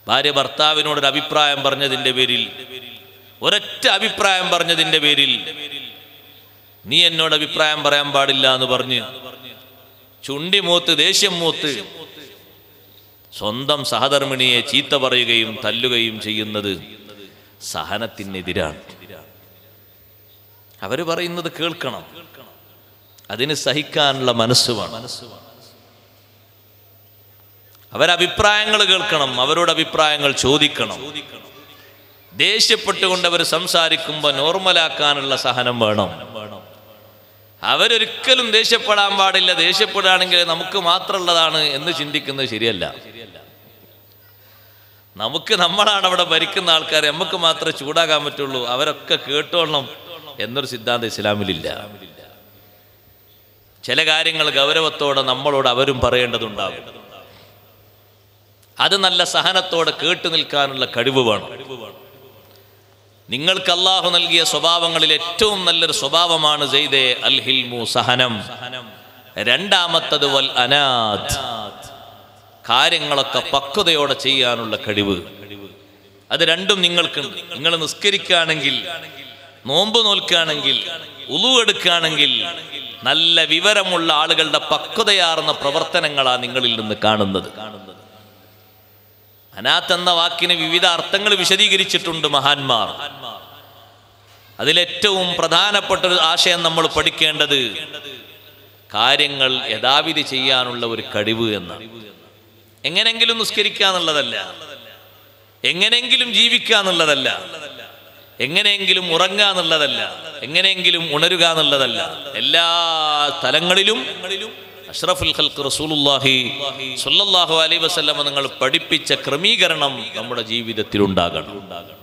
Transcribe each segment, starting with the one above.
ഭാര്യ ഭർത്താവിനോടൊരു അഭിപ്രായം പറഞ്ഞതിൻ്റെ പേരിൽ ഒരൊറ്റ അഭിപ്രായം പറഞ്ഞതിൻ്റെ പേരിൽ നീ എന്നോട് അഭിപ്രായം പറയാൻ പാടില്ല എന്ന് പറഞ്ഞ് ചുണ്ടി മൂത്ത് ദേഷ്യം മൂത്ത് സ്വന്തം സഹധർമ്മിണിയെ ചീത്ത പറയുകയും തല്ലുകയും ചെയ്യുന്നത് സഹനത്തിനെതിരാണ് അവര് പറയുന്നത് കേൾക്കണം അതിന് സഹിക്കാനുള്ള മനസ്സ് വേണം അവരഭിപ്രായങ്ങൾ കേൾക്കണം അവരോട് അഭിപ്രായങ്ങൾ ചോദിക്കണം ദേഷ്യപ്പെട്ടുകൊണ്ട് അവർ സംസാരിക്കുമ്പോൾ നോർമലാക്കാനുള്ള സഹനം വേണം അവരൊരിക്കലും ദേഷ്യപ്പെടാൻ പാടില്ല ദേഷ്യപ്പെടുകയാണെങ്കിൽ നമുക്ക് മാത്രമുള്ളതാണ് എന്ന് ചിന്തിക്കുന്നത് ശരിയല്ല നമുക്ക് നമ്മളാണ് അവിടെ ഭരിക്കുന്ന ആൾക്കാർ നമുക്ക് മാത്രമേ ചൂടാകാൻ പറ്റുള്ളൂ അവരൊക്കെ കേട്ടോളണം എന്നൊരു സിദ്ധാന്തം ഇസ്ലാമിലില്ല ചില കാര്യങ്ങൾ ഗൗരവത്തോടെ നമ്മളോട് അവരും പറയേണ്ടതുണ്ടാകും അത് നല്ല സഹനത്തോടെ കേട്ടു നിൽക്കാനുള്ള കഴിവ് വേണം നിങ്ങൾക്ക് അള്ളാഹു നൽകിയ സ്വഭാവങ്ങളിൽ ഏറ്റവും നല്ലൊരു സ്വഭാവമാണ് സെയ്ദേ അൽ ഹിൽമു സഹനം രണ്ടാമത്തത് വൽ അനാദ് കാര്യങ്ങളൊക്കെ പക്വതയോടെ ചെയ്യാനുള്ള കഴിവ് അത് രണ്ടും നിങ്ങൾക്കുണ്ട് നിങ്ങൾ നിസ്കരിക്കുകയാണെങ്കിൽ നോമ്പ് നോൽക്കുകയാണെങ്കിൽ ഉളു എടുക്കുകയാണെങ്കിൽ നല്ല വിവരമുള്ള ആളുകളുടെ പക്വതയാർന്ന പ്രവർത്തനങ്ങളാണ് നിങ്ങളിൽ നിന്ന് കാണുന്നത് അനാത്ത് എന്ന വാക്കിന് വിവിധ അർത്ഥങ്ങൾ വിശദീകരിച്ചിട്ടുണ്ട് മഹാന്മാർ അതിലേറ്റവും പ്രധാനപ്പെട്ട ഒരു ആശയം നമ്മൾ പഠിക്കേണ്ടത് കാര്യങ്ങൾ യഥാവിധി ചെയ്യാനുള്ള ഒരു കഴിവ് എന്നാണ് എങ്ങനെങ്കിലും നിസ്കരിക്കുക എന്നുള്ളതല്ല എങ്ങനെയെങ്കിലും ജീവിക്കുക എന്നുള്ളതല്ല എങ്ങനെയെങ്കിലും ഉറങ്ങുക എന്നുള്ളതല്ല എങ്ങനെയെങ്കിലും ഉണരുക എന്നുള്ളതല്ല എല്ലാ തലങ്ങളിലും അഷ്റഫുൽ ഖൽക്ക് റസൂലുള്ളാഹി സ്വല്ലല്ലാഹു അലൈഹി വസല്ലമ നിങ്ങൾ പഠിപ്പിച്ച ക്രമീകരണം നമ്മുടെ ജീവിതത്തിൽ ഉണ്ടാകണം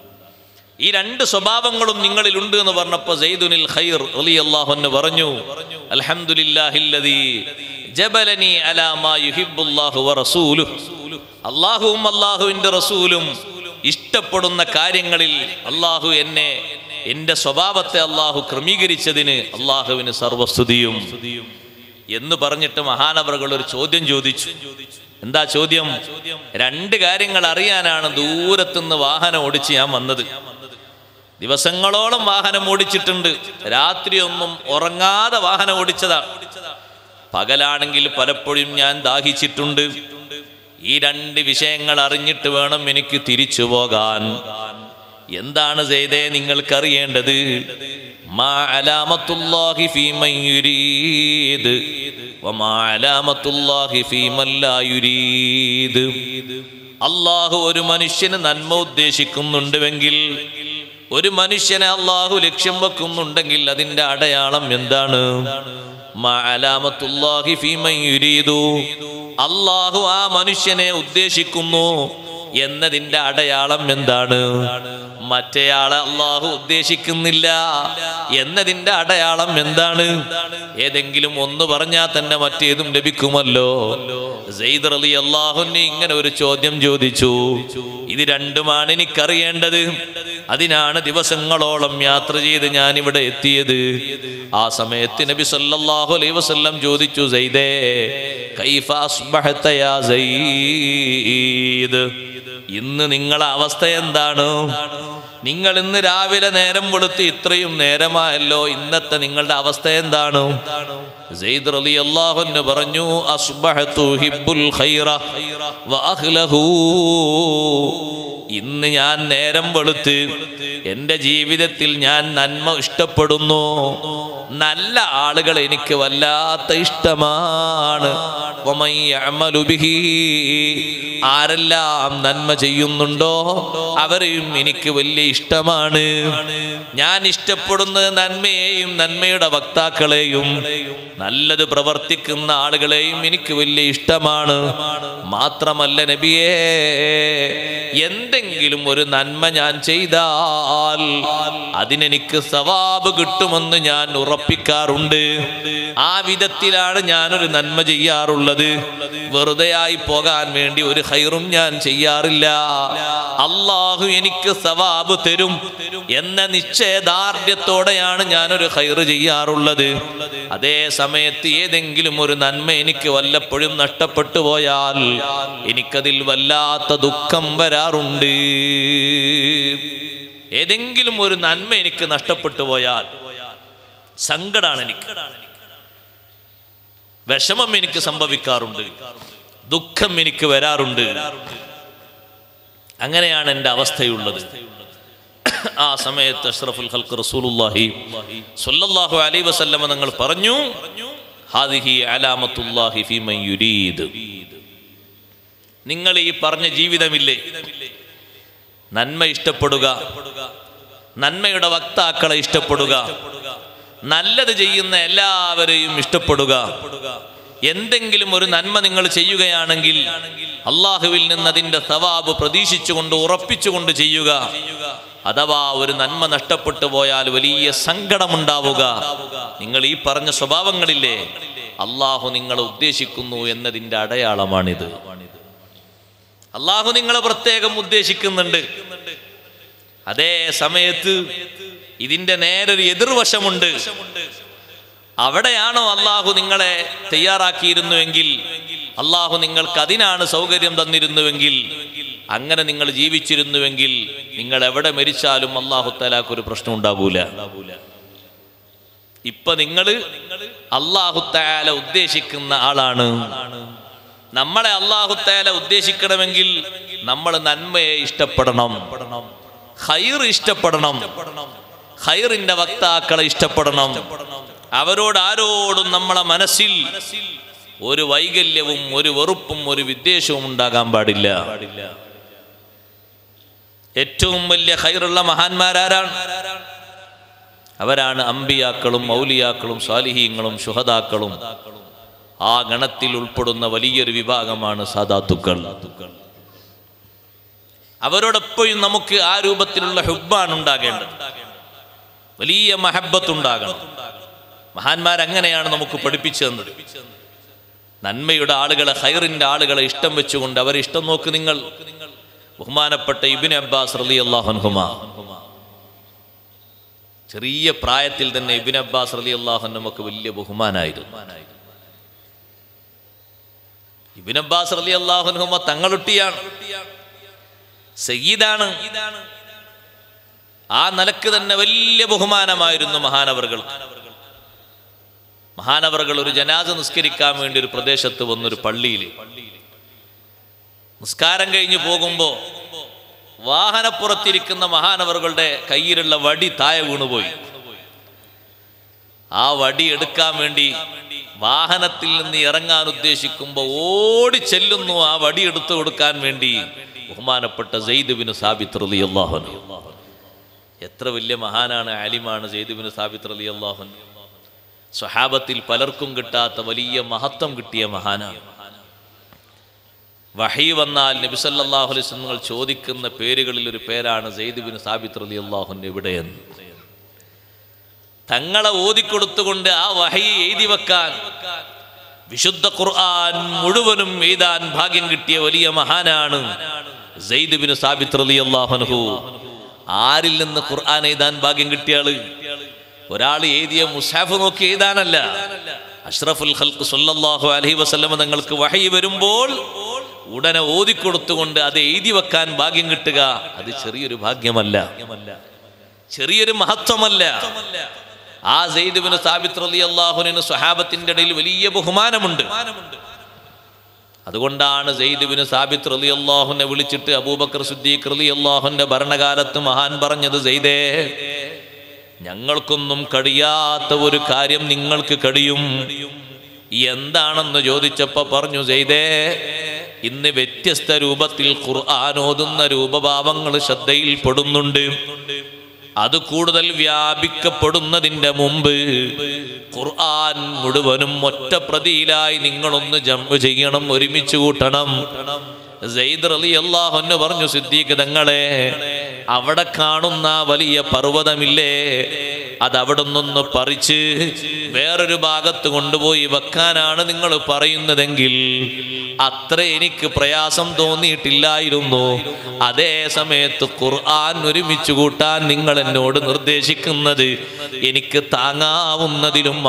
ഈ രണ്ട് സ്വഭാവങ്ങളും നിങ്ങളിലുണ്ട് എന്ന് പറഞ്ഞപ്പോൾ സൈദുനിൽ ഖൈർ റളിയല്ലാഹു അൻഹു പറഞ്ഞു അൽഹംദുലില്ലാഹില്ലദീ ജബലനി അലാ മാ യുഹിബ്ബുല്ലാഹു വ റസൂലുഹു അല്ലാഹുവും അല്ലാഹുവിന്റെ റസൂലും ഇഷ്ടപ്പെടുന്ന കാര്യങ്ങളിൽ അള്ളാഹു എന്നെ എന്റെ സ്വഭാവത്തെ അള്ളാഹു ക്രമീകരിച്ചതിന് അള്ളാഹുവിന് സർവസ്തുതിയും എന്ന് പറഞ്ഞിട്ട് മഹാനവറുകൾ ഒരു ചോദ്യം ചോദിച്ചു എന്താ ചോദ്യം രണ്ട് കാര്യങ്ങൾ അറിയാനാണ് ദൂരത്തുനിന്ന് വാഹനം ഓടിച്ച് ഞാൻ വന്നത് ദിവസങ്ങളോളം വാഹനം ഓടിച്ചിട്ടുണ്ട് രാത്രിയൊന്നും ഉറങ്ങാതെ വാഹനം ഓടിച്ചതാണ് പകലാണെങ്കിൽ പലപ്പോഴും ഞാൻ ദാഹിച്ചിട്ടുണ്ട് ഈ രണ്ട് വിഷയങ്ങൾ അറിഞ്ഞിട്ട് വേണം എനിക്ക് തിരിച്ചു പോകാൻ എന്താണ് ചെയ്തേ നിങ്ങൾക്കറിയേണ്ടത് മാ അലാമത്തുല്ലാഹി ഫീമൻ യുരീദ് വമാ അലാമത്തുല്ലാഹി ഫീമൻ ലാ യുരീദ് അള്ളാഹു ഒരു മനുഷ്യന് നന്മ ഉദ്ദേശിക്കുന്നുണ്ടുവെങ്കിൽ ഒരു മനുഷ്യനെ അള്ളാഹു ലക്ഷ്യം വെക്കുന്നുണ്ടെങ്കിൽ അതിന്റെ അടയാളം എന്താണ് മാ അലാമത്തുല്ലാഹി ഫീമൻ യുരീദു അള്ളാഹു ആ മനുഷ്യനെ ഉദ്ദേശിക്കുന്നു എന്നതിന്റെ അടയാളം എന്താണ് മറ്റേയാളെ അള്ളാഹു ഉദ്ദേശിക്കുന്നില്ല എന്നതിന്റെ അടയാളം എന്താണ് ഏതെങ്കിലും ഒന്ന് പറഞ്ഞാൽ തന്നെ മറ്റേതും ലഭിക്കുമല്ലോ സെയ്ദ് അലി അള്ളാഹുന് ഇങ്ങനെ ഒരു ചോദ്യം ചോദിച്ചു ഇത് രണ്ടുമാണ് എനിക്കറിയേണ്ടത് അതിനാണ് ദിവസങ്ങളോളം യാത്ര ചെയ്ത് ഞാൻ ഇവിടെ എത്തിയത് ആ സമയത്ത് നബി സല്ലല്ലാഹു അലൈഹി വസല്ലം ചോദിച്ചു സെയ്ദേ കൈഫ അസ്ബഹത യാ സെയ്ദ് ഇന്ന് നിങ്ങളെ അവസ്ഥ എന്താണ് നിങ്ങൾ ഇന്ന് രാവിലെ നേരം വെളുത്ത് ഇത്രയും നേരമായല്ലോ ഇന്നത്തെ നിങ്ങളുടെ അവസ്ഥ എന്താണ് സെയ്ദ് റളിയല്ലാഹു അൻഹു പറഞ്ഞു അസ്ബഹതു ഹിബ്ബുൽ ഖൈറ വ അഹ്ലഹു ഇന്ന് ഞാൻ നേരം വെളുത്ത് എൻ്റെ ജീവിതത്തിൽ ഞാൻ നന്മ ഇഷ്ടപ്പെടുന്നു നല്ല ആളുകൾ എനിക്ക് വല്ലാത്ത ഇഷ്ടമാണ് വമൻ യഅമലു ബിഹി. ആരെല്ലാം നന്മ ചെയ്യുന്നുണ്ടോ അവരെയും എനിക്ക് വലിയ ഇഷ്ടമാണ് ഞാൻ ഇഷ്ടപ്പെടുന്നത് നന്മയെയും നന്മയുടെ വക്താക്കളെയും നല്ലത് പ്രവർത്തിക്കുന്ന ആളുകളെയും എനിക്ക് വലിയ ഇഷ്ടമാണ് മാത്രമല്ല നബിയേ എന്തെങ്കിലും ഒരു നന്മ ഞാൻ ചെയ്താൽ അതിനെനിക്ക് സവാബ് കിട്ടുമെന്ന് ഞാൻ ഉറപ്പിക്കാറുണ്ട് ആ വിധത്തിലാണ് ഞാനൊരു നന്മ ചെയ്യാറുള്ളത് വെറുതെയായി പോകാൻ വേണ്ടി ഒരു ഹൈറും ഞാൻ ചെയ്യാറില്ല അള്ളാഹു എനിക്ക് സവാബ് തരും എന്ന നിശ്ചയദാർഢ്യത്തോടെയാണ് ഞാനൊരു ഹൈറ് ചെയ്യാറുള്ളത് അതേ സമയത്ത് ഏതെങ്കിലും ഒരു നന്മ എനിക്ക് വല്ലപ്പോഴും നഷ്ടപ്പെട്ടു പോയാൽ എനിക്കതിൽ വല്ലാത്ത ദുഃഖം വരാറുണ്ട് ഏതെങ്കിലും ഒരു നന്മ എനിക്ക് നഷ്ടപ്പെട്ടു പോയാൽ സങ്കടാണ് എനിക്ക് വിഷമം എനിക്ക് സംഭവിക്കാറുണ്ട് ദുഃഖം എനിക്ക് വരാറുണ്ട് അങ്ങനെയാണ് എൻ്റെ അവസ്ഥയുള്ളത് ആ സമയത്ത് അഷ്റഫുൽ ഖൽക്ക് റസൂലുള്ളാഹി സ്വല്ലല്ലാഹു അലൈഹി വസല്ലമ നിങ്ങൾ പറഞ്ഞു ഹാദിഹി അലാമത്തുല്ലാഹി ഫീ മൻ യുരീദ് നിങ്ങൾ ഈ പറഞ്ഞ ജീവിതമില്ലേ നന്മ ഇഷ്ടപ്പെടുക നന്മയുടെ വക്താക്കളെ ഇഷ്ടപ്പെടുക നല്ലത് ചെയ്യുന്ന എല്ലാവരെയും ഇഷ്ടപ്പെടുക എന്തെങ്കിലും ഒരു നന്മ നിങ്ങൾ ചെയ്യുകയാണെങ്കിൽ അള്ളാഹുവിൽ നിന്ന് അതിന്റെ സവാബ് പ്രതീക്ഷിച്ചുകൊണ്ട് ഉറപ്പിച്ചുകൊണ്ട് ചെയ്യുക അഥവാ ഒരു നന്മ നഷ്ടപ്പെട്ടു പോയാൽ വലിയ സങ്കടമുണ്ടാവുക നിങ്ങൾ ഈ പറഞ്ഞ സ്വഭാവങ്ങളില്ലേ അള്ളാഹു നിങ്ങളെ ഉദ്ദേശിക്കുന്നു എന്നതിന്റെ അടയാളമാണിത് അള്ളാഹു നിങ്ങളെ പ്രത്യേകം ഉദ്ദേശിക്കുന്നുണ്ട് അതേ സമയത്ത് ഇതിന്റെ നേരൊരു എതിർവശമുണ്ട് അവിടെയാണോ അള്ളാഹു നിങ്ങളെ തയ്യാറാക്കിയിരുന്നുവെങ്കിൽ അള്ളാഹു നിങ്ങൾക്ക് അതിനാണ് സൗകര്യം തന്നിരുന്നുവെങ്കിൽ അങ്ങനെ നിങ്ങൾ ജീവിച്ചിരുന്നുവെങ്കിൽ നിങ്ങൾ എവിടെ മരിച്ചാലും അള്ളാഹു തലാക്ക് ഒരു പ്രശ്നം ഉണ്ടാകൂല ഇപ്പൊ നിങ്ങള് അള്ളാഹു താല ഉദ്ദേശിക്കുന്ന ആളാണ് നമ്മളെ അള്ളാഹു താല ഉദ്ദേശിക്കണമെങ്കിൽ നമ്മൾ നന്മയെ ഇഷ്ടപ്പെടണം ഹൈർ ഇഷ്ടപ്പെടണം ഹൈറിന്റെ വക്താക്കളെ ഇഷ്ടപ്പെടണം അവരോട് ആരോടും നമ്മളെ മനസ്സിൽ ഒരു വൈകല്യവും ഒരു വെറുപ്പും ഒരു വിദ്വേഷവും ഉണ്ടാകാൻ പാടില്ല ഏറ്റവും വലിയ ഹൈറുള്ള മഹാന്മാരാരാണ് അവരാണ് അമ്പിയാക്കളും മൗലിയാക്കളും സ്വാലിഹീങ്ങളും ശുഹദാക്കളും ആ ഗണത്തിൽ ഉൾപ്പെടുന്ന വലിയൊരു വിഭാഗമാണ് സാദാത്തുക്കൾ അവരോടൊപ്പോഴും നമുക്ക് ആ രൂപത്തിലുള്ള ഹുബാണ് ഉണ്ടാകേണ്ടത് വലിയ മഹബത്ത് ഉണ്ടാകണം മഹാന്മാർ അങ്ങനെയാണ് നമുക്ക് പഠിപ്പിച്ചു തന്നത് നന്മയുടെ ആളുകളെ ഹൈറിന്റെ ആളുകളെ ഇഷ്ടം വെച്ചുകൊണ്ട് അവരെ ഇഷ്ടം നോക്ക് നിങ്ങൾ ബഹുമാനപ്പെട്ട ഇബിൻ അബ്ബാസ് റലി അള്ളാഹുഹുമ ചെറിയ പ്രായത്തിൽ തന്നെ ഇബിൻ അബ്ബാസ് റലി അള്ളാഹു നമുക്ക് വലിയ ബഹുമാനായിരുന്നു ഇബിൻ അബ്ബാസ് റലി അള്ളാഹുഹുമ തങ്ങളുട്ടിയാണ് സയ്യിദാണ് ആ നിലക്ക് തന്നെ വലിയ ബഹുമാനമായിരുന്നു മഹാനവറുകൾ മഹാനവറുകൾ ഒരു ജനാസ നിസ്കരിക്കാൻ വേണ്ടി ഒരു പ്രദേശത്ത് വന്നൊരു പള്ളിയിൽ നിസ്കാരം കഴിഞ്ഞു പോകുമ്പോ വാഹനപ്പുറത്തിരിക്കുന്ന മഹാനവറുകളുടെ കയ്യിലുള്ള വടി താഴെ വീണുപോയി ആ വടി എടുക്കാൻ വേണ്ടി വാഹനത്തിൽ നിന്ന് ഇറങ്ങാൻ ഉദ്ദേശിക്കുമ്പോൾ ഓടി ചെല്ലുന്നു ആ വടി എടുത്തു കൊടുക്കാൻ വേണ്ടി ബഹുമാനപ്പെട്ട സെയ്ദുബിന് സാബിത്ത് റലി അള്ളാഹുൻ എത്ര വലിയ മഹാനാണ് ആലിമാണ് സെയ്ദുബിന് സാബിത്ത് റലി അള്ളാഹുൻ സ്വഹാബത്തിൽ പലർക്കും കിട്ടാത്ത വലിയ മഹത്വം കിട്ടിയ മഹാനാണ് വഹി വന്നാൽ നബിസല്ലാഹു അലൈഹി നിങ്ങൾ ചോദിക്കുന്ന പേരുകളിൽ ഒരു പേരാണ് സെയ്ദുബിന് സാബിത്ത് റലി അള്ളാഹുൻ എവിടെയെന്ന് തങ്ങളെ ഓതിക്കൊടുത്തുകൊണ്ട് ആ വഹി എഴുതി വെക്കാൻ വിശുദ്ധ ഖുർആൻ മുഴുവനും എഴുതാൻ ഭാഗ്യം കിട്ടിയ വലിയ മഹാനാണ് സെയ്ദുബിന് സാബിത്ത് റലി അള്ളാഹുനഹു ആരിൽ നിന്ന് ഖുർആൻ എഴുതാൻ ഭാഗ്യം കിട്ടിയ ആള് ഒരാൾ എഴുതിയ മുസാഫ് നോക്കി എഴുതാനല്ല അഷ്റഫുൽ ഖൽക്ക് സല്ലല്ലാഹു അലൈഹി വസല്ലമ തങ്ങൾക്ക് വഹി വരുമ്പോൾ ഉടനെ ഓതിക്കൊടുത്തുകൊണ്ട് അത് എഴുതി വെക്കാൻ ഭാഗ്യം കിട്ടുക അത് ചെറിയൊരു ഭാഗ്യമല്ല ചെറിയൊരു മഹത്വമല്ല ആ സെയ്ദുബിന് സാബിത്ത് റലി അള്ളാഹുവിന് സ്വഹാബത്തിന്റെ ഇടയിൽ വലിയ ബഹുമാനമുണ്ട് അതുകൊണ്ടാണ് സെയ്ദുബിന് സാബിത്ത് റലി അള്ളാഹുനെ വിളിച്ചിട്ട് അബൂബക്കർ സുദ്ദീഖ് റലി അള്ളാഹുന്റെ ഭരണകാലത്ത് മഹാൻ പറഞ്ഞത് സെയ്ദേ ഞങ്ങൾക്കൊന്നും കഴിയാത്ത ഒരു കാര്യം നിങ്ങൾക്ക് കഴിയും എന്താണെന്ന് ചോദിച്ചപ്പോ പറഞ്ഞു ചെയ്തേ ഇന്ന് വ്യത്യസ്ത രൂപത്തിൽ ഖുർആൻ ഓതുന്ന രൂപഭാവങ്ങൾ ശ്രദ്ധയിൽ പെടുന്നുണ്ട് അത് കൂടുതൽ വ്യാപിക്കപ്പെടുന്നതിന്റെ മുമ്പ് ഖുർആൻ മുഴുവനും ഒറ്റ പ്രതിയിലായി നിങ്ങളൊന്ന് ജമ്പ് ചെയ്യണം ഒരുമിച്ച് കൂട്ടണം സെയ്ദ് അലി അള്ളാഹുന്ന് പറഞ്ഞു സിദ്ദീഖ് തങ്ങളെ അവിടെ കാണുന്ന വലിയ പർവ്വതമില്ലേ അത് അവിടെ നിന്നൊന്ന് പറിച്ച് വേറൊരു ഭാഗത്ത് കൊണ്ടുപോയി വെക്കാനാണ് നിങ്ങൾ പറയുന്നതെങ്കിൽ അത്ര എനിക്ക് പ്രയാസം തോന്നിയിട്ടില്ലായിരുന്നു അതേ സമയത്ത് ഖുർആൻ ഒരുമിച്ച് കൂട്ടാൻ നിങ്ങൾ എന്നോട് നിർദ്ദേശിക്കുന്നത് എനിക്ക് താങ്ങാവുന്നതിലും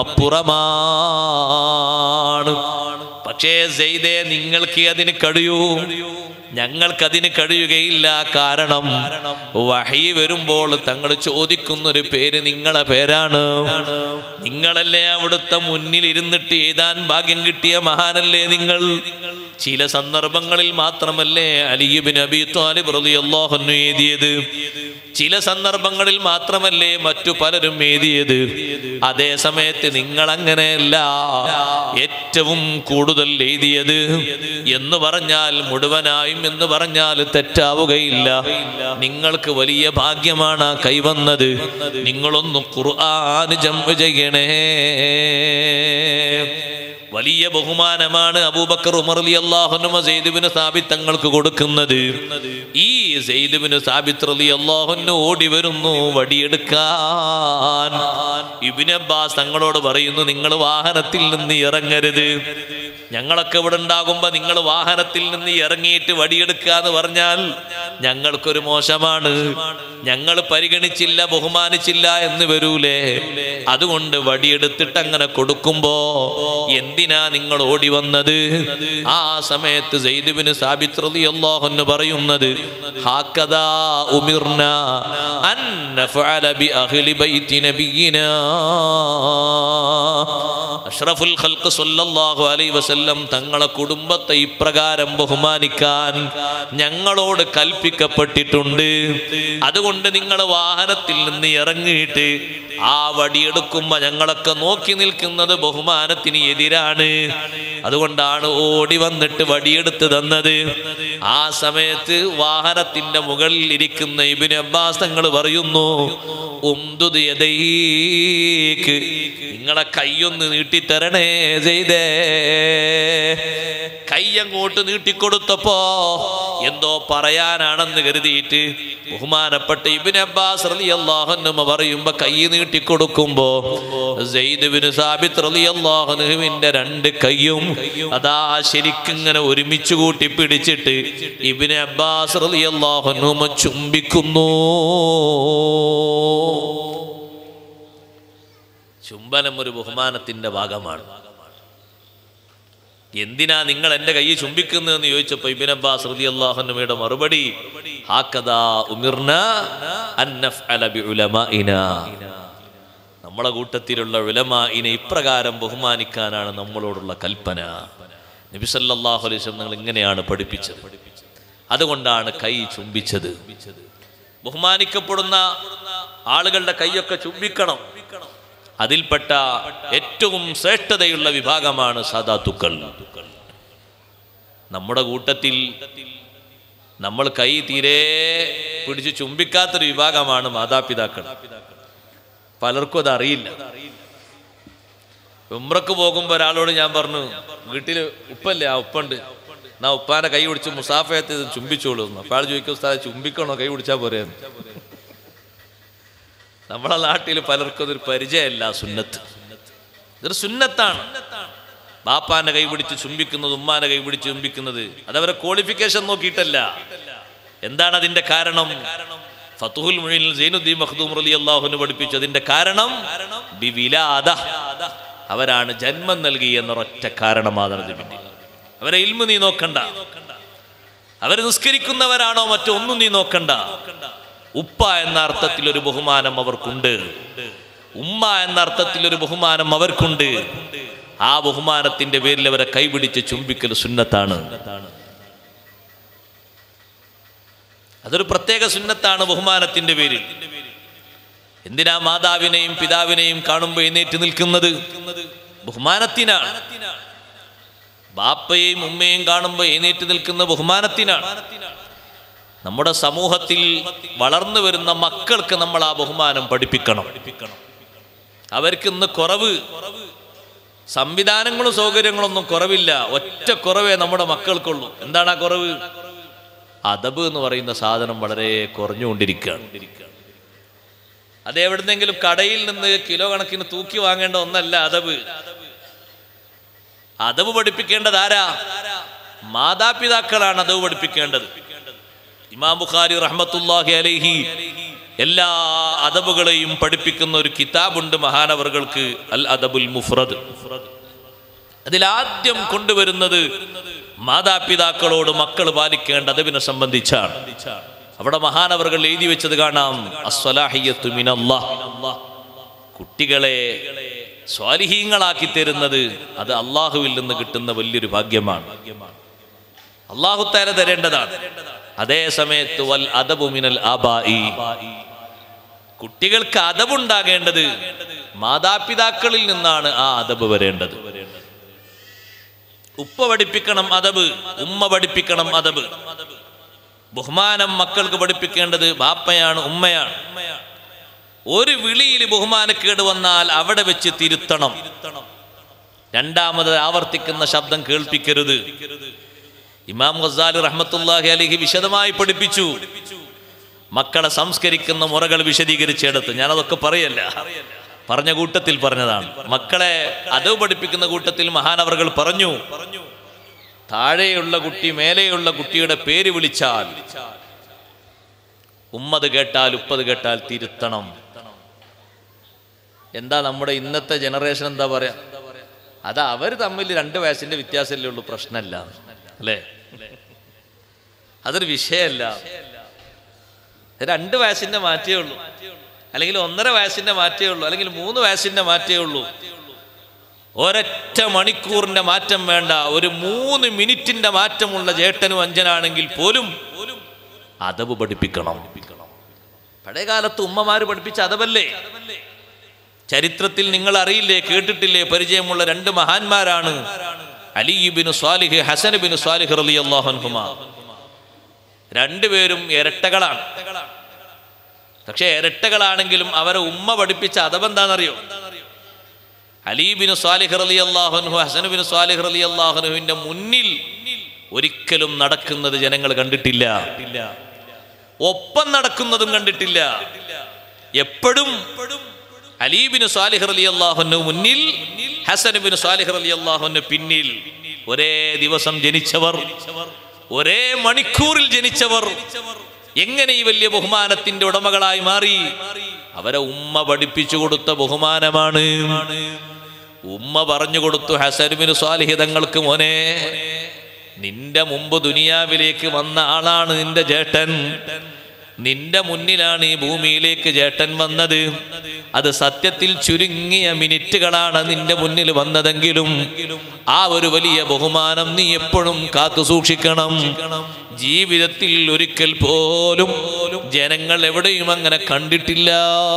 അപ്പുറമാണ് പക്ഷേ സെയ്തേ നിങ്ങൾക്ക് അതിന് കഴിയൂ ഞങ്ങൾക്കതിന് കഴിയുകയില്ല കാരണം വഹി വരുമ്പോൾ തങ്ങൾ ചോദിക്കുന്ന ഒരു പേര് നിങ്ങളെ പേരാണ് നിങ്ങളല്ലേ അവിടുത്തെ മുന്നിൽ ഇരുന്നിട്ട് എഴുതാൻ ഭാഗ്യം കിട്ടിയ മഹാനല്ലേ നിങ്ങൾ ചില സന്ദർഭങ്ങളിൽ മാത്രമല്ലേ അലിയുബിൻ അബി താലിബ് റളിയല്ലാഹു അൻഹു എഴുതിയത് ചില സന്ദർഭങ്ങളിൽ മാത്രമല്ലേ മറ്റു പലരും എഴുതിയത് അതേ സമയത്ത് നിങ്ങൾ അങ്ങനെയല്ല ഏറ്റവും കൂടുതൽ എഴുതിയത് എന്ന് പറഞ്ഞാൽ മുഴുവനായും എന്ന് പറഞ്ഞാൽ തെറ്റാവുകയില്ല നിങ്ങൾക്ക് വലിയ ഭാഗ്യമാണ് ആ കൈവന്നത് നിങ്ങളൊന്ന് ഖുർആൻ ജമ്പ് ചെയ്യണേ വലിയ ബഹുമാനമാണ് അബൂബക്കർ ഉമർ അലി അള്ളാഹുനുമ സെയ്ദുബിന് സാബിത്ത് തങ്ങൾക്ക് കൊടുക്കുന്നത് ഈ സെയ്ദുബിന് സാബിത്ത് അലി അള്ളാഹുന് ഓടി വരുന്നു വടിയെടുക്കാൻ ഇബിൻ അബ്ബാസ് തങ്ങളോട് പറയുന്നു നിങ്ങൾ വാഹനത്തിൽ നിന്ന് ഇറങ്ങരുത് ഞങ്ങളൊക്കെ ഇവിടെ ഉണ്ടാകുമ്പോ നിങ്ങൾ വാഹനത്തിൽ നിന്ന് ഇറങ്ങിയിട്ട് വടിയെടുക്കുക എന്ന് പറഞ്ഞാൽ ഞങ്ങൾക്കൊരു മോശമാണ് ഞങ്ങൾ പരിഗണിച്ചില്ല ബഹുമാനിച്ചില്ല എന്ന് വരൂലേ അതുകൊണ്ട് വടിയെടുത്തിട്ട് അങ്ങനെ കൊടുക്കുമ്പോ എന്തിനാ നിങ്ങൾ ഓടി വന്നത് ആ സമയത്ത് സെയ്ദുബിന് സാബിത്രതി അള്ളാഹുന്ന് പറയുന്നത് ഹാക്കദാ ഉമിർന അൻ നഫഅല ബി അഹ്ലി ബൈത്തി നബിയിനാ അഷ്റഫുൽ ഖൽഖ് സല്ലല്ലാഹു അലൈഹി വസല്ലം തങ്ങളെ കുടുംബത്തെ ഇപ്രകാരം ബഹുമാനിക്കാൻ ഞങ്ങളോട് കൽപ്പിക്കപ്പെട്ടിട്ടുണ്ട് അതുകൊണ്ട് നിങ്ങൾ വാഹനത്തിൽ നിന്ന് ഇറങ്ങിയിട്ട് ആ വടിയെടുക്കുമ്പോ ഞങ്ങളൊക്കെ നോക്കി നിൽക്കുന്നത് ബഹുമാനത്തിന് എതിരാണ് അതുകൊണ്ടാണ് ഓടി വന്നിട്ട് വടിയെടുത്ത് തന്നത് ആ സമയത്ത് വാഹനത്തിന്റെ മുകളിൽ ഇരിക്കുന്ന ഇബിന് അബ്ബാസ് തങ്ങൾ പറയുന്നു ഉംദുദ് യദൈക്ക് നിങ്ങളെ കൈയൊന്ന് നീട്ടിത്തരണേ ചെയ്തേ കൈ അങ്ങോട്ട് നീട്ടിക്കൊടുത്തപ്പോ എന്തോ പറയാനാണെന്ന് കരുതിയിട്ട് ബഹുമാനപ്പെട്ട ഇബിൻ അബ്ബാസ് റളിയല്ലാഹുവിന് പറയുമ്പോ കൈ നീട്ടിക്കൊടുക്കുമ്പോ സെയ്ദുബിന് സാബിത്ത് റളിയല്ലാഹുവിന്റെ രണ്ട് കൈയും അതാ ശരിക്കിങ്ങനെ ഒരുമിച്ച് കൂട്ടി പിടിച്ചിട്ട് ഇബിന് അബ്ബാസ് റളിയല്ലാഹുവിനുമ ചുംബിക്കുന്നു ചുംബനം ഒരു ബഹുമാനത്തിന്റെ ഭാഗമാണ് എന്തിനാ നിങ്ങൾ എന്റെ കൈ ചുംബിക്കുന്നതെന്ന് ചോദിച്ചപ്പോ ഇബിൻ അബ്ബാസ് റളിയല്ലാഹുവിന്റെ മറുപടി ഹാക്കദാ ഉമിർന അൻ നഫ്അല ബിഉലമാഇനാ നമ്മളെ കൂട്ടത്തിലുള്ള ഉലമാഇനെ ഇപ്രകാരം ബഹുമാനിക്കാനാണ് നമ്മളോടുള്ള കൽപ്പന നബി സല്ലല്ലാഹു അലൈഹി വസല്ലം നിങ്ങൾ ഇങ്ങനെയാണ് പഠിപ്പിച്ചത് അതുകൊണ്ടാണ് കൈ ചുംബിച്ചത് ബഹുമാനിക്കപ്പെടുന്ന ആളുകളുടെ കൈയൊക്കെ ചുംബിക്കണം അതിൽപ്പെട്ട ഏറ്റവും ശ്രേഷ്ഠതയുള്ള വിഭാഗമാണ് സാദാത്തുക്കൾ നമ്മുടെ കൂട്ടത്തിൽ നമ്മൾ കൈ തീരെ പിടിച്ച് ചുംബിക്കാത്തൊരു വിഭാഗമാണ് മാതാപിതാക്കൾ പലർക്കും അത് അറിയില്ല ഉമ്രക്ക് പോകുമ്പോൾ ഒരാളോട് ഞാൻ പറഞ്ഞു വീട്ടിൽ ഉപ്പല്ലേ ആ ഉപ്പുണ്ട് എന്നാ ഉപ്പാന്റെ കൈ പിടിച്ച് മുസാഫയത്ത് ഇത് ചുംബിച്ചോളൂ എന്ന്. അപ്പോൾ ആൾ ചോദിക്കും ഉസ്താദ് ചുംബിക്കണോ കൈ പിടിച്ചാൽ പോരെ എന്ന്. നമ്മളെ നാട്ടിൽ പലർക്കും അതൊരു പരിചയമല്ല ആ സുന്നത്ത് ഇതൊരു സുന്നത്താണ് ബാപ്പാന്റെ കൈ പിടിച്ച് ചുംബിക്കുന്നത് ഉമ്മാന്റെ കൈ പിടിച്ച് ചുംബിക്കുന്നത് അതവരെ ക്വാളിഫിക്കേഷൻ നോക്കിയിട്ടല്ല എന്താണ് അതിന്റെ കാരണം ഫത്തുഹുൽ മുഴീൻ സൈനുദ്ദീൻ മഖ്ദൂം റലി അള്ളാഹുന് പഠിപ്പിച്ചു അതിന്റെ കാരണം ബിവിലാദ അവരാണ് ജന്മം നൽകി എന്നൊരൊറ്റ കാരണമാണ് അതിന് പിന്നിൽ അവരെ ഇൽമു നീ നോക്കണ്ട അവർ നിസ്കരിക്കുന്നവരാണോ മറ്റോ ഒന്നും നീ നോക്കണ്ട ഉപ്പ എന്ന അർത്ഥത്തിൽ ഒരു ബഹുമാനം അവർക്കുണ്ട് ഉമ്മ എന്ന അർത്ഥത്തിൽ ഒരു ബഹുമാനം അവർക്കുണ്ട് ആ ബഹുമാനത്തിന്റെ പേരിൽ അവരെ കൈപിടിച്ച് ചുംബിക്കൽ സുന്നത്താണ് അതൊരു പ്രത്യേക സുന്നത്താണ് ബഹുമാനത്തിന്റെ പേരിൽ എന്തിനാ മാതാവിനെയും പിതാവിനെയും കാണുമ്പോൾ എഴുന്നേറ്റ് നിൽക്കുന്നത് ബഹുമാനത്തിനാണ് ബാപ്പയെയും ഉമ്മയെയും കാണുമ്പോൾ എഴുന്നേറ്റ് നിൽക്കുന്ന ബഹുമാനത്തിനാണ് നമ്മുടെ സമൂഹത്തിൽ വളർന്നു വരുന്ന മക്കൾക്ക് നമ്മൾ ആ ബഹുമാനം പഠിപ്പിക്കണം അവർക്ക് ഇന്ന് കുറവ് സംവിധാനങ്ങളും സൗകര്യങ്ങളൊന്നും കുറവില്ല ഒറ്റ കുറവേ നമ്മുടെ മക്കൾക്കുള്ളൂ എന്താണ് ആ കുറവ് അതബ് എന്ന് പറയുന്ന സാധനം വളരെ കുറഞ്ഞുകൊണ്ടിരിക്കുകയാണ് അത് എവിടുന്നെങ്കിലും കടയിൽ നിന്ന് കിലോ കണക്കിന് തൂക്കി വാങ്ങേണ്ട ഒന്നല്ല അതബ് അതവ് പഠിപ്പിക്കേണ്ടത് ആരാ മാതാപിതാക്കളാണ് അതവ് പഠിപ്പിക്കേണ്ടത് ഇമാം ബുഖാരി റഹ്മത്തുല്ലാഹി അലൈഹി എല്ലാ അദബുകളെയും പഠിപ്പിക്കുന്ന ഒരു കിതാബുണ്ട് മഹാനവറുകൾക്ക് അൽ അദബുൽ മുഫ്രദ് അതിലാദ്യം കൊണ്ടുവരുന്നത് മാതാപിതാക്കളോട് മക്കൾ പാലിക്കേണ്ട അദബിനെ സംബന്ധിച്ചാണ് അവിടെ മഹാനവറുകൾ എഴുതി വെച്ചത് കാണാം അസ്വലാഹിയത്തു മിനല്ലാഹ് കുട്ടികളെ സ്വാലിഹീങ്ങളാക്കി തരുന്നത് അത് അള്ളാഹുവിൽ നിന്ന് കിട്ടുന്ന വലിയൊരു ഭാഗ്യമാണ് അള്ളാഹു താര തരേണ്ടതാണ് അതേ സമയത്ത് വൽ അദബു മിനൽ ആബായി കുട്ടികൾക്ക് അതബുണ്ടാകേണ്ടത് മാതാപിതാക്കളിൽ നിന്നാണ് ആ അതബ് വരേണ്ടത് ഉപ്പ പഠിപ്പിക്കണം അതബ് ഉമ്മ പഠിപ്പിക്കണം അതബ് ബഹുമാനം മക്കൾക്ക് പഠിപ്പിക്കേണ്ടത് ബാപ്പയാണ് ഉമ്മയാണ് ഒരു വിളിയിൽ ബഹുമാനക്കേട് വന്നാൽ അവിടെ വെച്ച് തിരുത്തണം രണ്ടാമത് ആവർത്തിക്കുന്ന ശബ്ദം കേൾപ്പിക്കരുത് ഇമാം ഗസാലി റഹ്മത്തുല്ലാഹി അലിഹി വിശദമായി പഠിപ്പിച്ചു മക്കളെ സംസ്കരിക്കുന്ന മുറകൾ വിശദീകരിച്ചെടുത്ത് ഞാനതൊക്കെ പറയല്ല പറഞ്ഞ കൂട്ടത്തിൽ പറഞ്ഞതാണ് മക്കളെ അതവ് പഠിപ്പിക്കുന്ന കൂട്ടത്തിൽ മഹാനവറുകൾ പറഞ്ഞു താഴെയുള്ള കുട്ടി മേലെയുള്ള കുട്ടിയുടെ പേര് വിളിച്ചാൽ ഉമ്മത് കേട്ടാൽ ഉപ്പത് കേട്ടാൽ തിരുത്തണം എന്താ നമ്മുടെ ഇന്നത്തെ ജനറേഷൻ എന്താ പറയാ അത് അവർ തമ്മിൽ രണ്ട് വയസ്സിന്റെ വ്യത്യാസമല്ലേ ഉള്ളൂ പ്രശ്നമല്ല അല്ലേ അതൊരു വിഷയമല്ല രണ്ട് വയസ്സിന്റെ മാറ്റേ ഉള്ളൂ അല്ലെങ്കിൽ ഒന്നര വയസ്സിന്റെ മാറ്റേ ഉള്ളൂ അല്ലെങ്കിൽ മൂന്ന് വയസ്സിന്റെ മാറ്റേ ഉള്ളൂ ഒരൊറ്റ മണിക്കൂറിന്റെ മാറ്റം വേണ്ട ഒരു മൂന്ന് മിനിറ്റിന്റെ മാറ്റമുള്ള ചേട്ടനും അഞ്ചനാണെങ്കിൽ പോലും അതവ് പഠിപ്പിക്കണം പഴയ കാലത്ത് ഉമ്മമാര് പഠിപ്പിച്ച അതവല്ലേ ചരിത്രത്തിൽ നിങ്ങൾ അറിയില്ലേ കേട്ടിട്ടില്ലേ പരിചയമുള്ള രണ്ട് മഹാന്മാരാണ് അലിബിന് സ്വാലിഹ് ഹസൻ ബിൻ സ്വാലിഹ് റലി അള്ളാഹുൻഹുമാ രണ്ടുപേരും ഇരട്ടകളാണ് പക്ഷെ ഇരട്ടകളാണെങ്കിലും അവരെ ഉമ്മ പഠിപ്പിച്ച അതബെന്താണെന്നറിയോ അലീബിന് സ്വാലിഹ് റലി അള്ളാഹുൻഹു ഹസനുബിന് സ്വാലിഹ് റലി അള്ളാഹുനുവിന്റെ മുന്നിൽ ഒരിക്കലും നടക്കുന്നത് ജനങ്ങൾ കണ്ടിട്ടില്ല ഒപ്പം നടക്കുന്നതും കണ്ടിട്ടില്ല എപ്പോഴും അലീബിന് സ്വാലിഹ് അലി അള്ളാഹുന് മുന്നിൽ ഹസനുബിന് സ്വാലിഹ് അലി അള്ളാഹുന് പിന്നിൽ ഒരേ ദിവസം ജനിച്ചവർ ഒരേ മണിക്കൂറിൽ ജനിച്ചവർ എങ്ങനെ ഈ വലിയ ബഹുമാനത്തിന്റെ ഉടമകളായി മാറി അവരെ ഉമ്മ പഠിപ്പിച്ചു കൊടുത്ത ബഹുമാനമാണ് ഉമ്മ പറഞ്ഞു കൊടുത്തു ഹസനുബിന് സ്വാലിഹ് തങ്ങൾക്ക് മോനെ നിന്റെ മുമ്പ് ദുനിയാവിലേക്ക് വന്ന ആളാണ് നിന്റെ ചേട്ടൻ നിന്റെ മുന്നിലാണ് ഈ ഭൂമിയിലേക്ക് ചേട്ടൻ വന്നത് അത് സത്യത്തിൽ ചുരുങ്ങിയ മിനിറ്റുകളാണ് നിന്റെ മുന്നിൽ വന്നതെങ്കിലും ആ ഒരു വലിയ ബഹുമാനം നീ എപ്പോഴും കാത്തു സൂക്ഷിക്കണം ജീവിതത്തിൽ ഒരിക്കൽ പോലും ജനങ്ങൾ എവിടെയും അങ്ങനെ കണ്ടിട്ടില്ല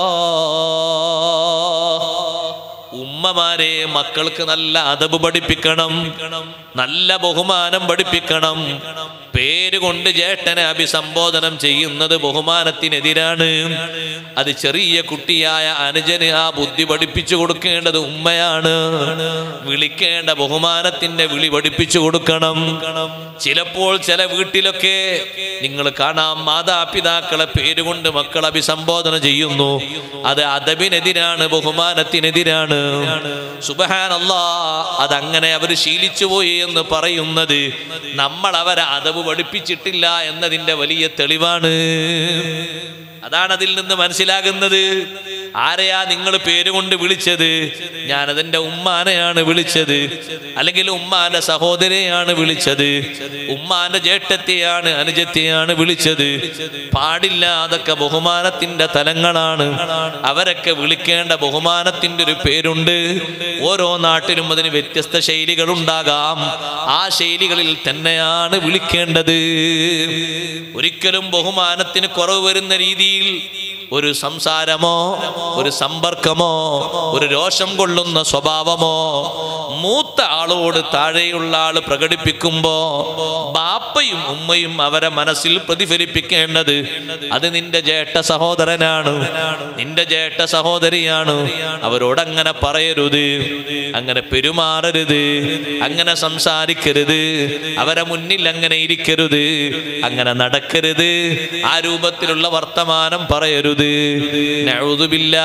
ഉമ്മമാരെ മക്കൾക്ക് നല്ല അതബ് പഠിപ്പിക്കണം നല്ല ബഹുമാനം പഠിപ്പിക്കണം പേര് കൊണ്ട് ചേട്ടനെ അഭിസംബോധനം ചെയ്യുന്നത് ബഹുമാനത്തിനെതിരാണ് അത് ചെറിയ കുട്ടിയായ അനുജന് ആ ബുദ്ധി പഠിപ്പിച്ചു കൊടുക്കേണ്ടത് ഉമ്മയാണ് വിളിക്കേണ്ട ബഹുമാനത്തിന്റെ വിളി പഠിപ്പിച്ചു കൊടുക്കണം ചിലപ്പോൾ ചില വീട്ടിലൊക്കെ നിങ്ങൾ കാണാം മാതാപിതാക്കളെ പേരുകൊണ്ട് മക്കൾ അഭിസംബോധന ചെയ്യുന്നു അത് അതബിനെതിരാണ് ബഹുമാനത്തിനെതിരാണ് സുബഹാനല്ലാ അതങ്ങനെ അവർ ശീലിച്ചു പോയി എന്ന് പറയുന്നത് നമ്മൾ അവരെ അതവ് പഠിപ്പിച്ചിട്ടില്ല എന്നതിന്റെ വലിയ തെളിവാണ് അതാണ് അതിൽ നിന്ന് മനസ്സിലാകുന്നത് ആരെയാ നിങ്ങൾ പേരുകൊണ്ട് വിളിച്ചത് ഞാനതെന്റെ ഉമ്മാനെയാണ് വിളിച്ചത് അല്ലെങ്കിൽ ഉമ്മാന്റെ സഹോദരയാണ് വിളിച്ചത് ഉമ്മാന്റെ ജേട്ടത്തെയാണ് അനുജത്തെയാണ് വിളിച്ചത് പാടില്ല അതൊക്കെ ബഹുമാനത്തിന്റെ തലങ്ങളാണ് അവരൊക്കെ വിളിക്കേണ്ട ബഹുമാനത്തിന്റെ ഒരു പേരുണ്ട് ഓരോ നാട്ടിലും അതിന് വ്യത്യസ്ത ശൈലികൾ ഉണ്ടാകാം ആ ശൈലികളിൽ തന്നെയാണ് വിളിക്കേണ്ടത് ഒരിക്കലും ബഹുമാനത്തിന് കുറവ് വരുന്ന രീതിയിൽ ഒരു സംസാരമോ ഒരു സമ്പർക്കമോ ഒരു രോഷം കൊള്ളുന്ന സ്വഭാവമോ മൂത്ത ആളോട് താഴെയുള്ള ആള് പ്രകടിപ്പിക്കുമ്പോ ബാപ്പയും ഉമ്മയും അവരെ മനസ്സിൽ പ്രതിഫലിപ്പിക്കേണ്ടത് അത് നിന്റെ ജേഷ്ഠ സഹോദരനാണ് നിന്റെ ജേഷ്ഠ സഹോദരിയാണ് അവരോട് അങ്ങനെ പറയരുത് അങ്ങനെ പെരുമാറരുത് അങ്ങനെ സംസാരിക്കരുത് അവരെ മുന്നിൽ അങ്ങനെ ഇരിക്കരുത് അങ്ങനെ നടക്കരുത് ആ രൂപത്തിലുള്ള വർത്തമാനം പറയരുത് നഅൂദുബില്ലാ.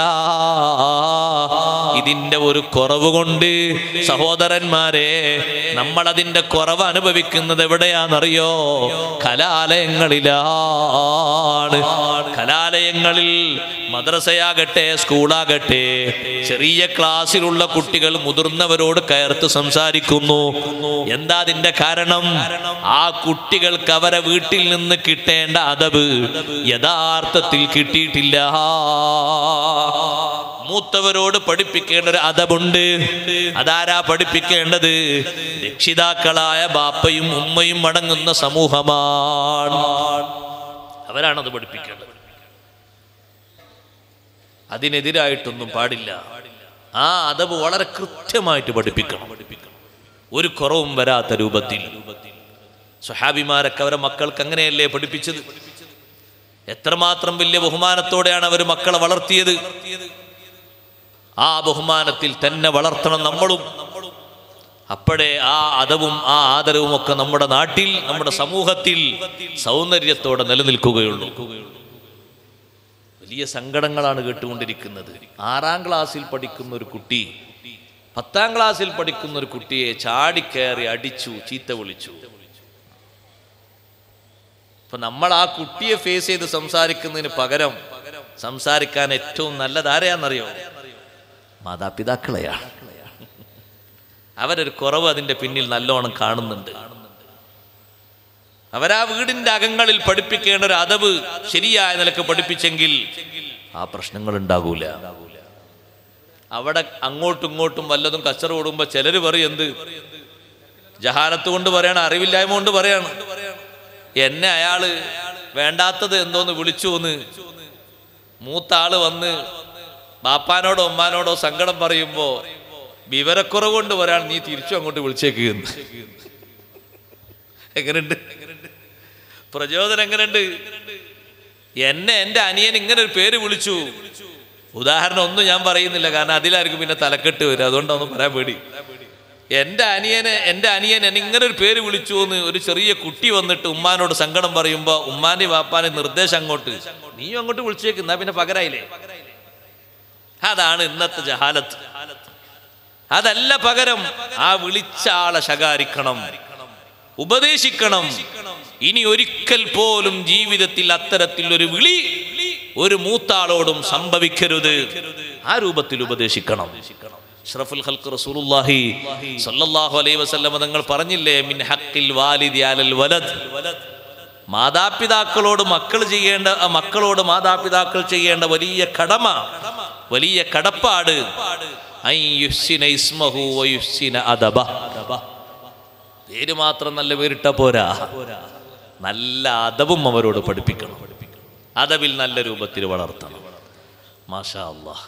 ഇതിന്റെ ഒരു കുറവ് കൊണ്ട് സഹോദരന്മാരെ നമ്മൾ അതിന്റെ കുറവ് അനുഭവിക്കുന്നത് എവിടെയാണെന്നറിയോ കലാലയങ്ങളിലാണ് കലാലയങ്ങളിൽ മദ്രസയാകട്ടെ സ്കൂളാകട്ടെ ചെറിയ ക്ലാസ്സിലുള്ള കുട്ടികൾ മുതിർന്നവരോട് കയർത്ത് സംസാരിക്കുന്നു എന്താ അതിന്റെ കാരണം ആ കുട്ടികൾക്ക് അവരെ വീട്ടിൽ നിന്ന് കിട്ടേണ്ട അതവ് യഥാർത്ഥത്തിൽ കിട്ടിയിട്ടില്ല മൂത്തവരോട് പഠിപ്പിക്കേണ്ട ഒരു അതവുണ്ട് അതാരാ പഠിപ്പിക്കേണ്ടത് രക്ഷിതാക്കളായ ബാപ്പയും ഉമ്മയും അടങ്ങുന്ന സമൂഹമാണ് അവരാണത് പഠിപ്പിക്കേണ്ടത് അതിനെതിരായിട്ടൊന്നും പാടില്ല ആ അതവ് വളരെ കൃത്യമായിട്ട് പഠിപ്പിക്കണം ഒരു കുറവും വരാത്ത രൂപത്തിൽ സുഹാബിമാരൊക്കെ അവരെ മക്കൾക്ക് അങ്ങനെയല്ലേ പഠിപ്പിച്ചത് എത്രമാത്രം വലിയ ബഹുമാനത്തോടെയാണ് അവർ മക്കളെ വളർത്തിയത് ആ ബഹുമാനത്തിൽ തന്നെ വളർത്തണം നമ്മളും അപ്പോഴേ ആ അതവും ആ ആദരവും ഒക്കെ നമ്മുടെ നാട്ടിൽ നമ്മുടെ സമൂഹത്തിൽ സൗന്ദര്യത്തോടെ നിലനിൽക്കുകയുള്ളൂ വലിയ സങ്കടങ്ങളാണ് കേട്ടുകൊണ്ടിരിക്കുന്നത് ആറാം ക്ലാസ്സിൽ പഠിക്കുന്ന ഒരു കുട്ടി പത്താം ക്ലാസ്സിൽ പഠിക്കുന്ന ഒരു കുട്ടിയെ ചാടിക്കയറി അടിച്ചു ചീത്ത വിളിച്ചു അപ്പൊ നമ്മൾ ആ കുട്ടിയെ ഫേസ് ചെയ്ത് സംസാരിക്കുന്നതിന് പകരം സംസാരിക്കാൻ ഏറ്റവും നല്ലത് ആരെയാണെന്നറിയോ മാതാപിതാക്കളെയാണ് അവരൊരു കുറവ് അതിന്റെ പിന്നിൽ നല്ലോണം കാണുന്നുണ്ട് അവരാ വീടിന്റെ അകങ്ങളിൽ പഠിപ്പിക്കേണ്ട ഒരു അതവ് ശരിയായ നിലക്ക് പഠിപ്പിച്ചെങ്കിൽ ആ പ്രശ്നങ്ങൾ ഉണ്ടാകൂല അവിടെ അങ്ങോട്ടും ഇങ്ങോട്ടും വല്ലതും കച്ചറ ഓടുമ്പോ ചിലര് പറയും എന്ത് ജഹാനത്ത് കൊണ്ട് പറയാണ് അറിവില്ലായ്മ കൊണ്ട് പറയാണ് എന്നെ അയാള് വേണ്ടാത്തത് എന്തോന്ന് വിളിച്ചു എന്ന് മൂത്ത ആള് വന്ന് ബാപ്പാനോടോ ഉമ്മാനോടോ സങ്കടം പറയുമ്പോ വിവരക്കുറവ് കൊണ്ട് പറയാൻ നീ തിരിച്ചു അങ്ങോട്ട് വിളിച്ചേക്കുന്നു എങ്ങനെയുണ്ട് പ്രചോദനം എങ്ങനെയുണ്ട് എന്നെ എന്റെ അനിയൻ ഇങ്ങനെ ഒരു പേര് വിളിച്ചു ഉദാഹരണം ഒന്നും ഞാൻ പറയുന്നില്ല കാരണം അതിലായിരിക്കും പിന്നെ തലക്കെട്ട് വരും അതുകൊണ്ടൊന്നും പറയാൻ പേടി എന്റെ അനിയനെ എന്റെ അനിയൻ എന്നെ ഇങ്ങനെ ഒരു പേര് വിളിച്ചു എന്ന് ഒരു ചെറിയ കുട്ടി വന്നിട്ട് ഉമ്മാനോട് സങ്കടം പറയുമ്പോ ഉമ്മാന്റെ വാപ്പാന്റെ നിർദ്ദേശം അങ്ങോട്ട് നീയും അങ്ങോട്ട് വിളിച്ചേക്കുന്ന പിന്നെ പകരായില്ലേ അതാണ് ഇന്നത്തെ ജഹാലത്ത് അതല്ല പകരം ആ വിളിച്ച ആളെ ശകാരിക്കണം ഉപദേശിക്കണം ഇനി ഒരിക്കൽ പോലും ജീവിതത്തിൽ അത്തരത്തിൽ ഒരു വിളി ഒരു മൂത്താളോടും സംഭവിക്കരുത് ആ രൂപത്തിൽ ഉപദേശിക്കണം അഷ്റഫുൽ ഖൽഖ് റസൂലുള്ളാഹി സ്വല്ലല്ലാഹു അലൈഹി വസല്ലം തങ്ങൾ പറഞ്ഞില്ലേ മിൻ ഹഖിൽ വാലിദി അലൽ വലദ് മാതാപിതാക്കളോട് മക്കൾ ചെയ്യേണ്ട ആ മക്കളോട് മാതാപിതാക്കൾ ചെയ്യേണ്ട വലിയ കടമ വലിയ കടപ്പാട് അൻ യുഹ്സിന ഇസ്മഹു വ യുഹ്സിന അദബ പേര് മാത്രം നല്ല പേരിട്ട പോരാ നല്ല അതവും അവരോട് പഠിപ്പിക്കണം അതവിൽ നല്ല രൂപത്തിൽ വളർത്തണം മാഷാ അല്ലാഹ്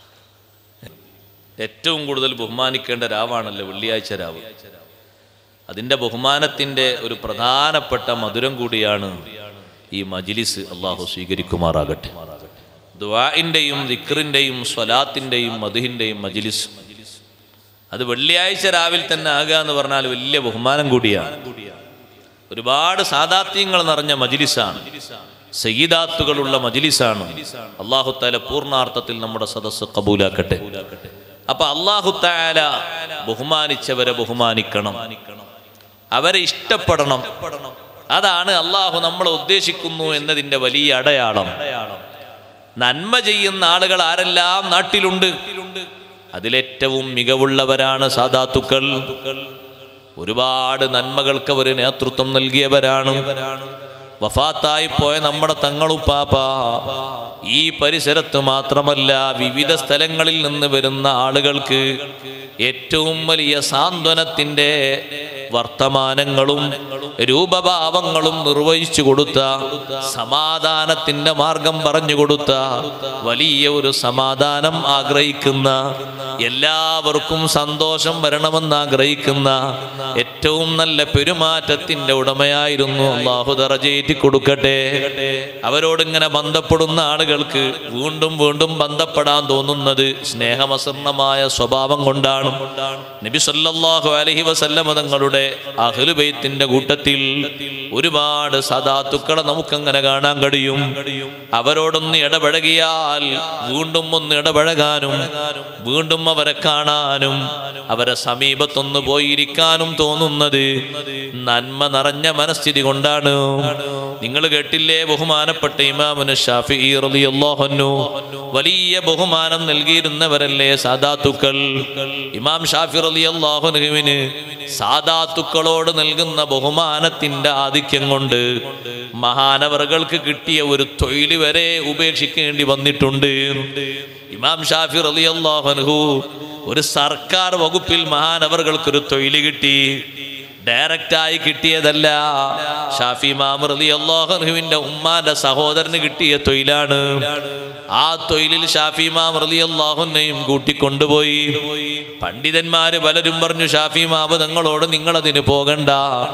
ഏറ്റവും കൂടുതൽ ബഹുമാനിക്കേണ്ട രാവാണല്ലോ വെള്ളിയാഴ്ച രാവ് അതിൻ്റെ ബഹുമാനത്തിൻ്റെ ഒരു പ്രധാനപ്പെട്ട മധുരം കൂടിയാണ് ഈ മജിലിസ് അള്ളാഹു സ്വീകരിക്കുമാറാകട്ടെ ദുവാഇൻ്റെയും ദിക്റിൻ്റെയും സ്വലാത്തിൻ്റെയും മധുഹിൻ്റെയും മജിലിസ് അത് വെള്ളിയാഴ്ച രാവിലെ തന്നെ ആകുക എന്ന് പറഞ്ഞാൽ വലിയ ബഹുമാനം കൂടിയാണ് ഒരുപാട് സാദാത്യങ്ങൾ നിറഞ്ഞ മജിലിസാണ് സയ്യിദാത്തുകളുള്ള മജിലിസാണ് അള്ളാഹു താല പൂർണ്ണാർത്ഥത്തിൽ നമ്മുടെ സദസ്സ് കബൂലാക്കട്ടെ അപ്പൊ അള്ളാഹു താല ബഹുമാനിച്ചവരെ ബഹുമാനിക്കണം അവരെ ഇഷ്ടപ്പെടണം അതാണ് അള്ളാഹു നമ്മളെ ഉദ്ദേശിക്കുന്നു എന്നതിന്റെ വലിയ അടയാളം നന്മ ചെയ്യുന്ന ആളുകൾ ആരെല്ലാം നാട്ടിലുണ്ട് അതിലേറ്റവും മികവുള്ളവരാണ് സാധാത്തുക്കൾ ഒരുപാട് നന്മകൾക്ക് അവർ നേതൃത്വം നൽകിയവരാണ് വഫാത്തായി പോയ നമ്മുടെ തങ്ങളുപ്പാപ്പ ഈ പരിസരത്ത് മാത്രമല്ല വിവിധ സ്ഥലങ്ങളിൽ നിന്ന് വരുന്ന ആളുകൾക്ക് ഏറ്റവും വലിയ സാന്ത്വനത്തിന്റെ വർത്തമാനങ്ങളും രൂപഭാവങ്ങളും നിർവഹിച്ചു കൊടുത്ത സമാധാനത്തിന്റെ മാർഗം പറഞ്ഞു കൊടുത്ത വലിയ ഒരു സമാധാനം ആഗ്രഹിക്കുന്ന എല്ലാവർക്കും സന്തോഷം വരണമെന്ന് ആഗ്രഹിക്കുന്ന ഏറ്റവും നല്ല പെരുമാറ്റത്തിന്റെ ഉടമയായിരുന്നു അള്ളാഹു ദറജേറ്റി കൊടുക്കട്ടെ അവരോട് ഇങ്ങനെ ബന്ധപ്പെടുന്ന ആളുകൾക്ക് വീണ്ടും വീണ്ടും ബന്ധപ്പെടാൻ തോന്നുന്നത് സ്നേഹമസർണമായ സ്വഭാവം കൊണ്ടാണ് നബി സല്ലല്ലാഹു അലൈഹി വസല്ലമ തങ്ങളുടെ അഹ്ലുബൈത്തിന്റെ കൂട്ടത്തിൽ ഒരുപാട് സദാത്തുക്കളെ നമുക്കങ്ങനെ കാണാൻ കഴിയും അവരോടൊന്ന് ഇടപഴകിയാൽ വീണ്ടും ഒന്ന് ഇടപഴകാനും വീണ്ടും അവരെ കാണാനും അവരെ സമീപത്തൊന്ന് പോയിരിക്കാനും തോന്നുന്നത് നന്മ നിറഞ്ഞ മനസ്ഥിതി കൊണ്ടാണ് നിങ്ങൾ കേട്ടില്ലേ ബഹുമാനപ്പെട്ട ഇമാമുന ഷാഫി റളിയല്ലാഹു വലിയ ബഹുമാനം നൽകിയിരുന്നവരല്ലേ സാദാത്തുക്കൾ ഇമാം ഷാഫി റളിയല്ലാഹുവിന് സാദാത്തുക്കളോട് നൽകുന്ന ബഹുമാനത്തിന്റെ ആധിക്യം കൊണ്ട് മഹാനവറുകൾക്ക് കിട്ടിയ ഒരു തൊഴിൽ വരെ ഉപേക്ഷിക്കേണ്ടി വന്നിട്ടുണ്ട് ഇമാം ഷാഫി റളിയല്ലാഹു ഒരു സർക്കാർ വകുപ്പിൽ മഹാനവറുകൾക്കൊരു തൊഴിൽ കിട്ടി ഡയറക്റ്റായി കിട്ടിയതല്ല ഷാഫി മാമർ അലി അള്ളാഹുവിന്റെ ഉമ്മാന്റെ സഹോദരന് കിട്ടിയ തൊഴിലാണ് ആ തൊഴിലിൽ ഷാഫി മാമർ അലി അള്ളാഹുനെയും കൂട്ടിക്കൊണ്ടുപോയി പണ്ഡിതന്മാര് പലരും പറഞ്ഞു ഷാഫി മാമ തങ്ങളോട് നിങ്ങൾ അതിന് പോകണ്ട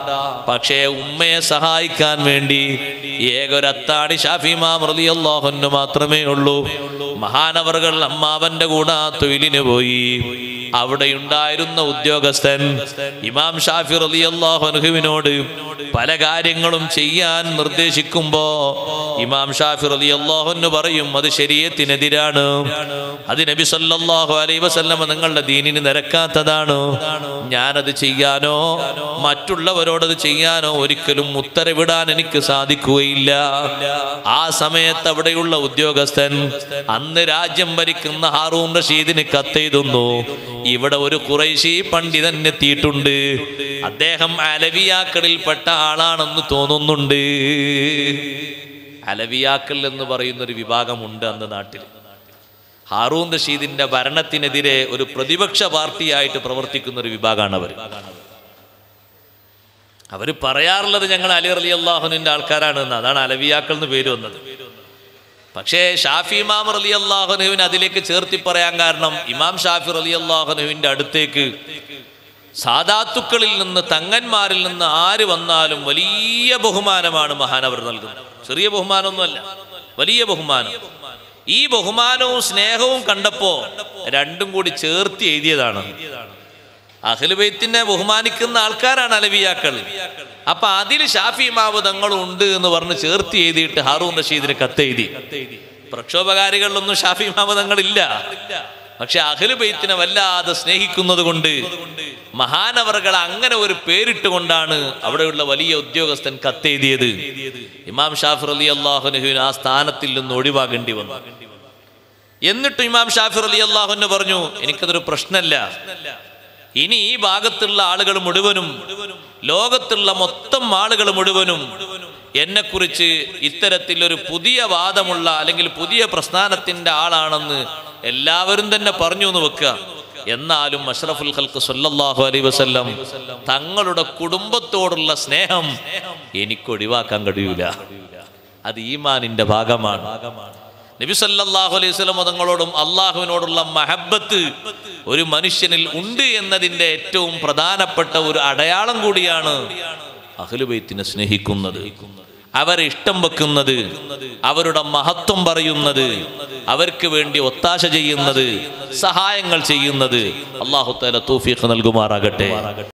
പക്ഷേ ഉമ്മയെ സഹായിക്കാൻ വേണ്ടി ഏകൊരത്താണി ഷാഫി മാമർ അലി അള്ളാഹുന് മാത്രമേ ഉള്ളൂ മഹാനവറുകൾ അമ്മാവന്റെ കൂടെ ആ തൊഴിലിന് പോയി അവിടെയുണ്ടായിരുന്ന ഉദ്യോഗസ്ഥൻ ഇമാം ഷാഫി റളിയല്ലാഹു അൻഹുവിനോട് പല കാര്യങ്ങളും ചെയ്യാൻ നിർദ്ദേശിക്കുമ്പോ ഇമാം ഷാഫി റളിയല്ലാഹു അൻഹു പറയും അത് ശരീഅത്തിനെതിരാണ് അത് നബി സല്ലല്ലാഹു അലൈഹി വസല്ലമ നിങ്ങളുടെ ദീനിന് നിരക്കാത്തതാണ് ഞാനത് ചെയ്യാനോ മറ്റുള്ളവരോടത് ചെയ്യാനോ ഒരിക്കലും ഉത്തരവിടാൻ എനിക്ക് സാധിക്കുകയില്ല ആ സമയത്ത് അവിടെയുള്ള ഉദ്യോഗസ്ഥൻ അന്ന് രാജ്യം ഭരിക്കുന്ന ഹാറൂൺ റഷീദിന് കത്തെഴുതുന്നു ഇവിടെ ഒരു കുറേശി പണ്ഡിതൻ എത്തിയിട്ടുണ്ട് അദ്ദേഹം അലവിയാക്കളിൽപ്പെട്ട ആളാണെന്ന് തോന്നുന്നുണ്ട് അലവിയാക്കൾ എന്ന് പറയുന്ന ഒരു വിഭാഗമുണ്ട് അന്ന് നാട്ടിൽ ഹാറൂൺ റഷീദിന്റെ ഭരണത്തിനെതിരെ ഒരു പ്രതിപക്ഷ പാർട്ടിയായിട്ട് പ്രവർത്തിക്കുന്ന ഒരു വിഭാഗമാണ് അവർ അവർ പറയാറുള്ളത് ഞങ്ങൾ അലി അലി അള്ളാഹുവിന്റെ ആൾക്കാരാണ് എന്ന് അതാണ് അലവിയാക്കൾ എന്ന് പേര് വന്നത് പക്ഷേ ഷാഫി ഇമാം അലി അള്ളാഹുനുവിന് അതിലേക്ക് ചേർത്തി പറയാൻ കാരണം ഇമാം ഷാഫി അലി അള്ളാഹുനുവിന്റെ അടുത്തേക്ക് സാദാത്തുക്കളിൽ നിന്ന് തങ്ങന്മാരിൽ നിന്ന് ആര് വന്നാലും വലിയ ബഹുമാനമാണ് മഹാനവർ നൽകുന്നത് ചെറിയ ബഹുമാനമൊന്നുമല്ല വലിയ ബഹുമാനം ഈ ബഹുമാനവും സ്നേഹവും കണ്ടപ്പോ രണ്ടും കൂടി ചേർത്തി എഴുതിയതാണ് അഖിലുബൈത്തിനെ ബഹുമാനിക്കുന്ന ആൾക്കാരാണ് അലവിയാക്കൾ അപ്പൊ അതിൽ ഷാഫി മാവ് തങ്ങളും ഉണ്ട് എന്ന് പറഞ്ഞ് ചേർത്ത് എഴുതിയിട്ട് ഹാറൂൺ റഷീദിന് കത്തെഴുതി പ്രക്ഷോഭകാരികളിലൊന്നും ഷാഫി മാവ് തങ്ങളില്ല പക്ഷെ അഖിലുബൈത്തിനെ വല്ലാതെ സ്നേഹിക്കുന്നത് കൊണ്ട് മഹാനവറുകൾ അങ്ങനെ ഒരു പേരിട്ടുകൊണ്ടാണ് അവിടെയുള്ള വലിയ ഉദ്യോഗസ്ഥൻ കത്തെഴുതിയത് ഇമാം ഷാഫിർ അലി അള്ളാഹുനഹുവിന് ആ സ്ഥാനത്തിൽ നിന്ന് ഒഴിവാകേണ്ടി വന്നു എന്നിട്ട് ഇമാം ഷാഫിർ അലി അള്ളാഹുന് പറഞ്ഞു എനിക്കതൊരു പ്രശ്നമല്ല ഇനി ഈ ഭാഗത്തുള്ള ആളുകൾ മുഴുവനും ലോകത്തുള്ള മൊത്തം ആളുകൾ മുഴുവനും എന്നെക്കുറിച്ച് ഇത്തരത്തിലൊരു പുതിയ വാദമുള്ള അല്ലെങ്കിൽ പുതിയ പ്രസ്ഥാനത്തിന്റെ ആളാണെന്ന് എല്ലാവരും തന്നെ പറഞ്ഞു എന്ന് വെക്കുക എന്നാലും അഷ്റഫുൽ ഖൽക്ക് സല്ലല്ലാഹു അലൈഹി വസല്ലം തങ്ങളുടെ കുടുംബത്തോടുള്ള സ്നേഹം എനിക്ക് ഒഴിവാക്കാൻ കഴിയൂല അത് ഈമാനിന്റെ ഭാഗമാണ് നബി സല്ലല്ലാഹു അലൈഹി വസല്ലം തങ്ങളോടും അള്ളാഹുവിനോടുള്ള മഹബത്ത് ഒരു മനുഷ്യനിൽ ഉണ്ട് എന്നതിന്റെ ഏറ്റവും പ്രധാനപ്പെട്ട ഒരു അടയാളം കൂടിയാണ് അഹ്ലുബൈത്തിനെ സ്നേഹിക്കുന്നത് അവരെ ഇഷ്ടം വെക്കുന്നത് അവരുടെ മഹത്വം പറയുന്നത് അവർക്ക് വേണ്ടി ഒത്താശ ചെയ്യുന്നത് സഹായങ്ങൾ ചെയ്യുന്നത് അള്ളാഹു തല തൗഫീഖ് നൽകുമാറാകട്ടെ